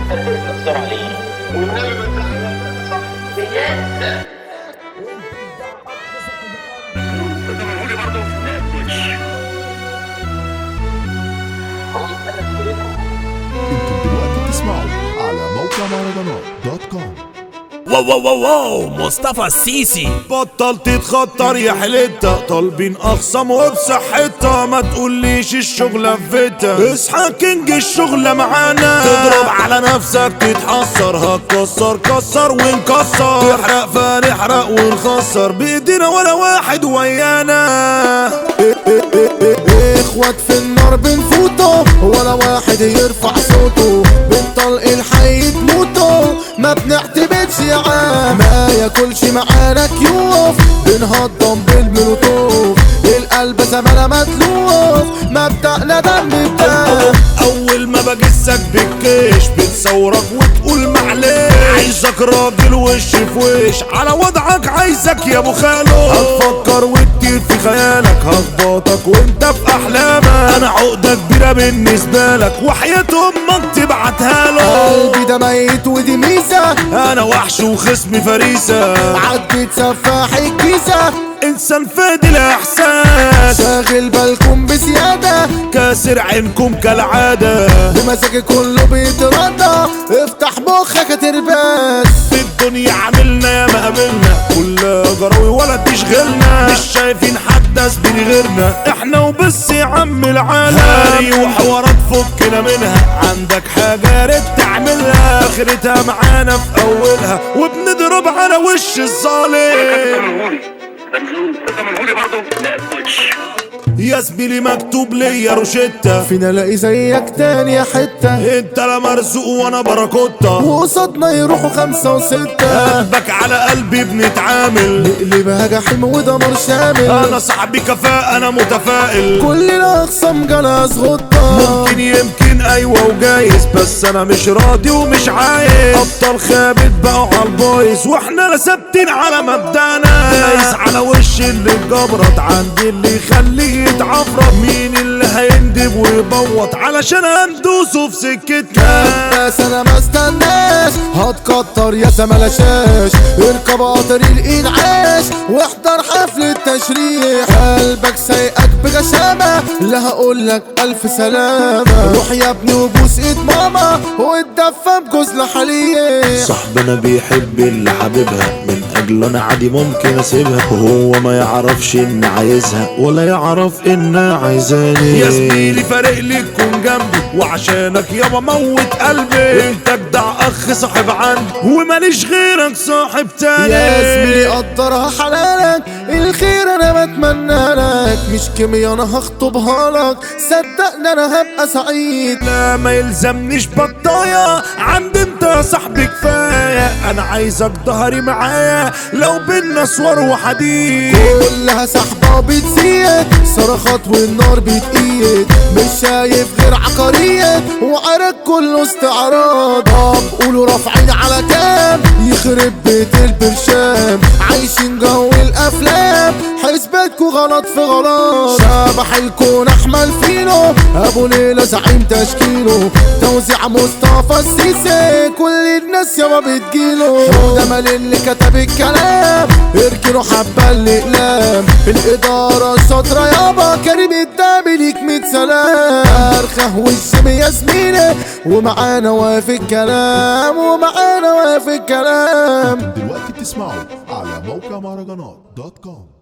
تتصل عليه والنبي ما تزعل انتم دلوقتي بتسمعوا على موقع مهرجانات دوت كوم واو واو واو واو مصطفى السيسي بطل تتخطر يا حلتها طالبين اخصم وبصحتها ما تقوليش الشغلة فيتا اصحى كينج الشغلة معانا تضرب على نفسك تتحسر هتكسر كسر ونكسر تحرق فنحرق ونخسر بايدينا ولا واحد ويانا اخوات في النار بنفوتوا ولا واحد يرفع صوته بنطلق الحي تموتوا ما بنعتمدش يا عام ما ياكلش معانا كيوف بنهضم بالملوتوف القلب زمانة متلوف مبدأنا دم بدم اول ما بجسك بالكيش بتصورك وتقول معلش عايزك راجل وش في وش على وضعك عايزك يا ابو خالو هتفكر وتطير في خيالك هخبطك وانت في احلامك انا عقدة كبيرة بالنسبة لك وحياة امك تبعتها له قلبي ده ميت ودي ميزة انا وحش وخصمي فريسة عدت سفاح الجيزة انسان فادي الاحساس شاغل بالكم بزيادة كاسر عينكم كالعادة بمزاجي كله بيتردى افتح مخك هترباس في الدنيا عملنا يا ما قابلنا كلها جراوي ولا تشغلنا مش شايفين حد اسبري غيرنا احنا وبس يا عم العالم هاري وحوارات فكنا منها عندك حاجة يا ريت تعملها اخرتها معانا في اولها وبنضرب على وش الظالم يا زميلي مكتوب ليا روشتة فينا الاقي زيك تاني يا حتة انت لا مرزوق وانا باراكوتا وقصادنا يروحوا خمسة وستة قلبك على قلبي بنتعامل قلبها جحيم ودمر شامل انا صاحبي كفاءة انا متفائل كلنا اخصام جلس غطة ممكن يمكن ايوه وجايز بس انا مش راضي ومش عايز ابطال خابت بقوا على البايظ واحنا لا ثابتين على مبدأنا دايس على وش اللي اتجبرت عندي اللي يخليه يتعفرت مين اللي هيندب ويبوط علشان هندوسه في سكتنا بس انا ما استناش هتكتر يا سملشاش اركب قطر الانعاش واحضر حفل التشريح قلبك سايقك بغشامة لا هقولك الف سلامة روح يا ابني وبوس ايد ماما واتدفى بجوز لحليح صاحبنا بيحب اللي حبيبها من اجله انا عادي ممكن اسيبها وهو ما يعرفش ان عايزها ولا يعرف ان عايزاني يا زميلي فارق لي تكون جنبي وعشانك يابا موت قلبي انت جدع اخ صاحب عندي وماليش غيرك صاحب تاني يا زميلي قدرها حلالك الخير انا بتمنى لك مش كيميا انا هخطبها لك صدقني انا هبقى سعيد لا ما يلزمنيش بطايا عند انت يا صاحبي كفايه انا عايزك ظهري معايا لو بينا صور وحديد كلها سحبة بتزيد صرخات والنار بتقيد مش شايف غير عقارية وعرق كله استعراض طب قولوا رافعين على كام يخرب بيت البرشام عايشين جو الافلام حسبتكوا غلط في غلط شبح الكون احمل فينو ابو ليلى زعيم تشكيله توزيع مصطفى السيسي كل الناس يابا بتجيله ده مال اللي كتب الكلام اركنوا حبة الاقلام الادارة شاطرة يابا كريم الدم ليك ميت سلام ارخه والشم يا زميلي ومعانا واقف الكلام ومعانا واقف الكلام دلوقتي بتسمعوا على موقع مهرجانات دوت كوم